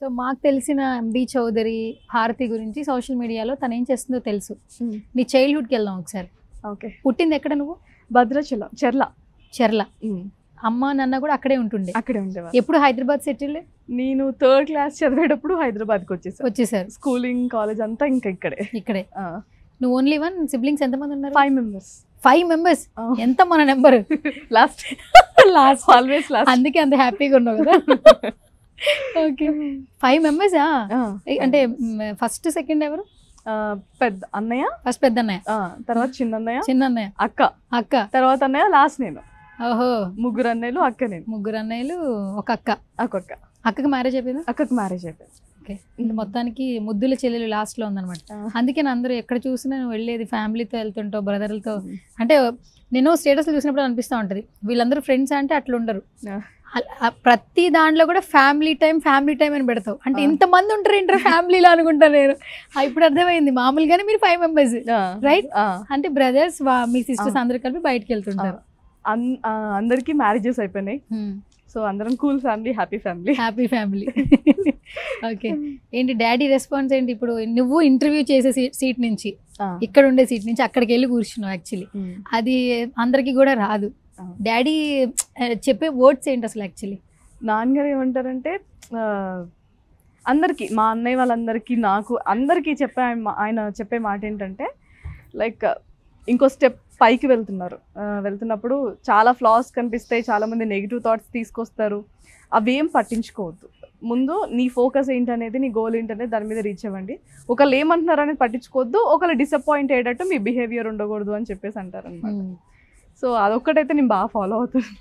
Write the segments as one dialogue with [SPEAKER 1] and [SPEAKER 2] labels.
[SPEAKER 1] మాకు తెలిసిన ఎంబీ చౌదరి భారతి గురించి సోషల్ మీడియాలో తను ఏం చేస్తుందో తెలుసు నీ చైల్డ్హుడ్కి వెళ్దాం ఒకసారి
[SPEAKER 2] ఓకే
[SPEAKER 1] పుట్టింది ఎక్కడ నువ్వు
[SPEAKER 2] భద్రాచలం చెర్ల
[SPEAKER 1] చెర్ల అమ్మ నాన్న కూడా అక్కడే ఉంటుండే
[SPEAKER 2] అక్కడే ఉండేవారు
[SPEAKER 1] ఎప్పుడు హైదరాబాద్ సెటిల్
[SPEAKER 2] నేను థర్డ్ క్లాస్ చదివేటప్పుడు హైదరాబాద్కి వచ్చేసాను
[SPEAKER 1] వచ్చేసారు
[SPEAKER 2] స్కూలింగ్ కాలేజ్ అంతా ఇంకా ఇక్కడే
[SPEAKER 1] ఇక్కడే నువ్వు ఓన్లీ వన్ సిబ్లింగ్స్ ఎంతమంది ఉన్నారు
[SPEAKER 2] ఫైవ్ మెంబర్స్
[SPEAKER 1] ఫైవ్ మెంబర్స్ ఎంత మన number
[SPEAKER 2] last
[SPEAKER 1] last
[SPEAKER 2] always last
[SPEAKER 1] అందుకే అంత హ్యాపీగా ఉన్నావు కదా ఓకే ఫైవ్ మెంబర్స్ అంటే ఫస్ట్ సెకండ్ ఎవరు
[SPEAKER 2] పెద్ద అన్నయ్య
[SPEAKER 1] ఫస్ట్ పెద్ద అన్నయ్య
[SPEAKER 2] ఆ, తర్వాత చిన్న అన్నయ్య
[SPEAKER 1] చిన్న అన్నయ్య
[SPEAKER 2] అక్క
[SPEAKER 1] అక్క
[SPEAKER 2] తర్వాత అన్నయ్య లాస్ట్ నేను
[SPEAKER 1] ఓహో
[SPEAKER 2] ముగ్గురు అన్నయ్యలు అక్క నేను
[SPEAKER 1] ముగ్గురు అన్నయ్యలు ఒక అక్క
[SPEAKER 2] అక్కొక్క
[SPEAKER 1] అక్కకి మ్యారేజ్ అయిపోయిందా
[SPEAKER 2] అక్కకి మ్యారేజ్ అయిపోయింది
[SPEAKER 1] ఓకే మొత్తానికి ముద్దుల చెల్లెలు లాస్ట్ లో ఉందన్నమాట అందుకే నా అందరూ ఎక్కడ చూసినా నువ్వు వెళ్ళేది ఫ్యామిలీతో వెళ్తుంటావు బ్రదర్లతో అంటే నేను స్టేటస్ చూసినప్పుడు అనిపిస్తూ ఉంటది వీళ్ళందరూ ఫ్రెండ్స్ అంటే అట్లా ఉండరు
[SPEAKER 2] Yeah.
[SPEAKER 1] అల- ఆ ప్రతి దాంట్లో కూడా ఫ్యామిలీ టైం ఫ్యామిలీ టైం అని పెడతావు అంటే
[SPEAKER 2] Ah.
[SPEAKER 1] ఇంతమంది ఉంటారు ఇంటర్ ఫ్యామిలీలో అనుకుంటా నేను ఆ, ఇప్పుడు అర్థమైంది మామూలుగానే మీరు ఫైవ్ మెంబర్స్ Right?
[SPEAKER 2] ఆ,
[SPEAKER 1] అంటే బ్రదర్స్ మీ సిస్టర్స్
[SPEAKER 2] Ah.
[SPEAKER 1] అందరు కలిపి బయటకు వెళ్తుంటారు
[SPEAKER 2] అన్- ఆ, అందరికీ మ్యారేజెస్ అయిపోయినాయి సో అందరం cool family happy family
[SPEAKER 1] happy family okay ఏంటి డాడీ రెస్పాన్స్ ఏంటి ఇప్పుడు నువ్వు ఇంటర్వ్యూ చేసే సీట్ నుంచి ఇక్కడ ఉండే సీట్ నుంచి అక్కడికి వెళ్ళి కూర్చున్నావు యాక్చువల్లీ అది అందరికీ కూడా రాదు డాడీ చెప్పే వర్డ్స్ ఏంటి అసలు యాక్చువల్లీ
[SPEAKER 2] నాన్నగారు ఏమంటారంటే ఆ, అందరికీ మా అన్నయ్య వాళ్ళందరికీ నాకు అందరికీ చెప్పే ఆయన- ఆయన చెప్పే మాట ఏంటంటే లైక్ ఇంకో స్టెప్ పైకి వెళ్తున్నారు ఆ, వెళ్తున్నప్పుడు చాలా ఫ్లాస్ కనిపిస్తాయి చాలా మంది నెగిటివ్ థాట్స్ తీసుకొస్తారు అవేం పట్టించుకోవద్దు ముందు నీ ఫోకస్ ఏంటనేది నీ గోల్ ఏంటనేది దాని మీద రీచ్ అవ్వండి ఒకళ్ళు ఏమంటున్నారు అనేది పట్టించుకోవద్దు ఒకళ్ళు డిసప్పాయింట్ అయ్యేటట్టు మీ బిహేవియర్ ఉండకూడదు అని చెప్పేసి అంటారు అనమాట సో అదొక్కటైతే నేను బాగా ఫాలో అవుతాను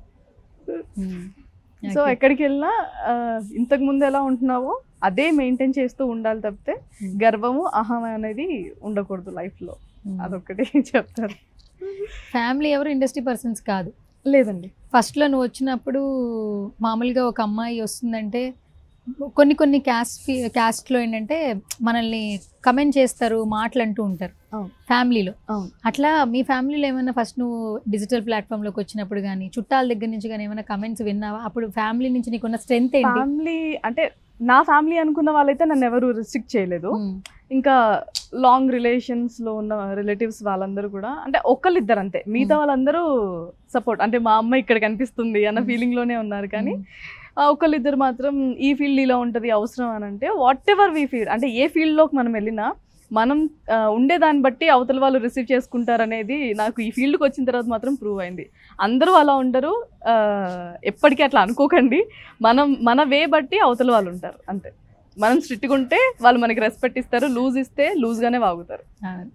[SPEAKER 2] సో ఎక్కడికి వెళ్ళినా ఆ, ఇంతకు ముందు ఎలా ఉంటున్నావో అదే మెయింటైన్ చేస్తూ ఉండాలి తప్పితే గర్వము అహం అనేది ఉండకూడదు లైఫ్ లో అదొక్కటే చెప్తారు
[SPEAKER 1] ఫ్యామిలీ ఎవరు ఇండస్ట్రీ పర్సన్స్ కాదు
[SPEAKER 2] లేదండి
[SPEAKER 1] ఫస్ట్లో నువ్వు వచ్చినప్పుడు మామూలుగా ఒక అమ్మాయి వస్తుందంటే కొన్ని కొన్ని క్యాస్ట్ క్యాస్ట్లో ఏంటంటే మనల్ని కమెంట్ చేస్తారు మాటలు అంటూ ఉంటారు
[SPEAKER 2] అవును.
[SPEAKER 1] ఫ్యామిలీలో
[SPEAKER 2] అవును.
[SPEAKER 1] అట్లా మీ ఫ్యామిలీలో ఏమైనా ఫస్ట్ నువ్వు డిజిటల్ ప్లాట్ఫామ్లోకి వచ్చినప్పుడు కానీ చుట్టాల దగ్గర నుంచి కానీ ఏమైనా కమెంట్స్ విన్నావా అప్పుడు ఫ్యామిలీ నుంచి నీకున్న స్ట్రెంగ్త్ ఏంటి
[SPEAKER 2] ఫ్యామిలీ అంటే నా ఫ్యామిలీ అనుకున్న వాళ్ళైతే నన్ను ఎవరు రిస్ట్రిక్ట్ చేయలేదు
[SPEAKER 1] ఉమ్,
[SPEAKER 2] ఇంకా లాంగ్ రిలేషన్స్ లో ఉన్న రిలేటివ్స్ వాళ్ళందరూ కూడా అంటే ఒకళ్ళిద్దరు అంతే మిగతా
[SPEAKER 1] Hmm.
[SPEAKER 2] వాళ్ళందరూ సపోర్ట్ అంటే మా అమ్మ ఇక్కడ కనిపిస్తుంది అన్న
[SPEAKER 1] Hmm.
[SPEAKER 2] ఫీలింగ్ లోనే ఉన్నారు కానీ
[SPEAKER 1] ఉమ్,
[SPEAKER 2] ఆ ఒకళ్ళిద్దరు మాత్రం ఈ ఫీల్డ్ ఇలా ఉంటుంది అవసరం అని అంటే వాట్ ఎవర్ వీ ఫీల్ అంటే ఏ ఫీల్డ్లోకి మనం వెళ్ళినా మనం ఆ, ఉండే దాన్ని బట్టి అవతల వాళ్ళు రిసీవ్ చేసుకుంటారు అనేది నాకు ఈ ఫీల్డ్కి వచ్చిన తర్వాత మాత్రం ప్రూవ్ అయింది అందరూ అలా ఉండరు ఆ, ఎప్పటికీ అట్లా అనుకోకండి మనం మన వే బట్టి అవతల వాళ్ళు ఉంటారు అంతే మనం స్ట్రిక్ట్గా ఉంటే వాళ్ళు మనకి రెస్పెక్ట్ ఇస్తారు లూజ్ ఇస్తే లూజ్గానే వాగుతారు
[SPEAKER 1] అవును.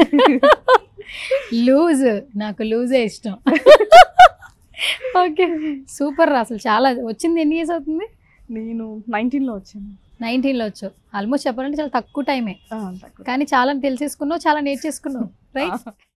[SPEAKER 1] లూజ్ నాకు లూజే ఇష్టం ఓకే సూపర్ రా అసలు చాలా వచ్చింది ఎన్ని ఇయర్స్ అవుతుంది
[SPEAKER 2] నేను నైన్టీన్లో వచ్చాను
[SPEAKER 1] నైన్టీన్లో వచ్చావు ఆల్మోస్ట్ చెప్పాలంటే చాలా తక్కువ టైమే
[SPEAKER 2] ఆ, తక్కువ.
[SPEAKER 1] కానీ చాలా తెలిసేసుకున్నావు చాలా నేర్చేసుకున్నావు రైట్
[SPEAKER 2] ఆ.